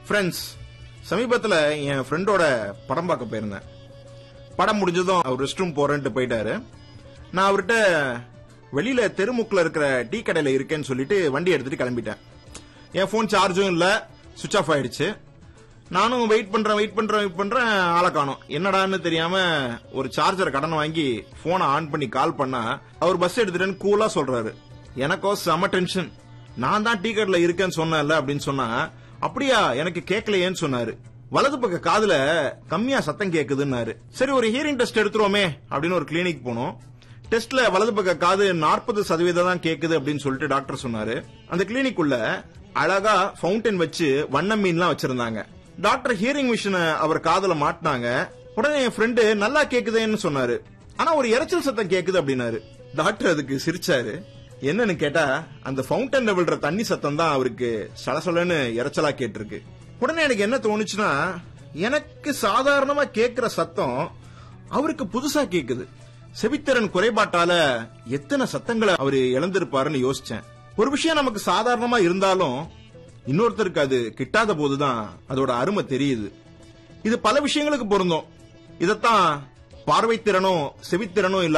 friends சமீபத்துல என் ஃப்ரெண்டோட படம் பார்க்க போயிருந்தேன் படம் முடிஞ்சதும் அவர் ரெஸ்ட் ரூம் போறேன்ட்டு போயிட்டாரு நான் அவர்கிட்ட வெளியில தெருமுக்குல இருக்கிற டீ கடையில இருக்கேன்னு சொல்லிட்டு வண்டி எடுத்துட்டு கிளம்பிட்டேன் என் ஃபோன் சார்ஜும் இல்ல சுவிச் ஆஃப் ஆயிடுச்சு நானும் வெயிட் பண்றேன் வெயிட் பண்றேன் வெயிட் பண்றேன் ஆளை காணோம் என்னடான்னு தெரியாம ஒரு சார்ஜர் கடன் வாங்கி போனை ஆன் பண்ணி கால் பண்ணா அவர் பஸ் எடுத்துட்டேன்னு கூலா சொல்றாரு எனக்கோ செம டென்ஷன் நான் தான் டீ கடையில இருக்கேன்னு சொன்னேன்ல அப்படின்னு சொன்னா அப்படியா எனக்கு கேட்கலையேன்னு சொன்னாரு வலது பக்க காதுல கம்மியா சத்தம் கேக்குதுன்னாரு சரி ஒரு ஹியரிங் டெஸ்ட் எடுத்துருவோமே அப்படின்னு ஒரு கிளினிக் போனோம் டெஸ்ட்ல வலது பக்க காது நாற்பது சதவீதம் தான் கேக்குது அப்படின்னு சொல்லிட்டு டாக்டர் சொன்னாரு அந்த கிளினிக் உள்ள அழகா ஃபவுண்டன் வச்சு வண்ண மீன்லாம் வச்சிருந்தாங்க டாக்டர் ஹியரிங் மிஷினை அவர் காதுல மாட்டினாங்க உடனே என் ஃப்ரெண்டு நல்லா கேக்குதேன்னு சொன்னாரு ஆனா ஒரு இரைச்சல் சத்தம் கேக்குது அப்படின்னாரு டாக்டர் அதுக்கு சிரிச்சாரு என்னன்னு கேட்டா அந்த ஃபவுண்டன்ல விழுற தண்ணி சத்தம் தான் அவருக்கு சலசலன்னு இரைச்சலா கேட்டிருக்கு உடனே எனக்கு என்ன தோணுச்சுன்னா எனக்கு சாதாரணமா கேக்குற சத்தம் அவருக்கு புதுசா கேக்குது செவித்திறன் குறைபாட்டால எத்தனை சத்தங்களை அவரு இழந்திருப்பாருன்னு யோசிச்சேன் ஒரு விஷயம் நமக்கு சாதாரணமா இருந்தாலும் இன்னொருத்தருக்கு அது கிட்டாத போதுதான் அதோட அருமை தெரியுது இது பல விஷயங்களுக்கு பொருந்தும் இதத்தான் பார்வைத்திறனும் செவித்திறனும் இல்ல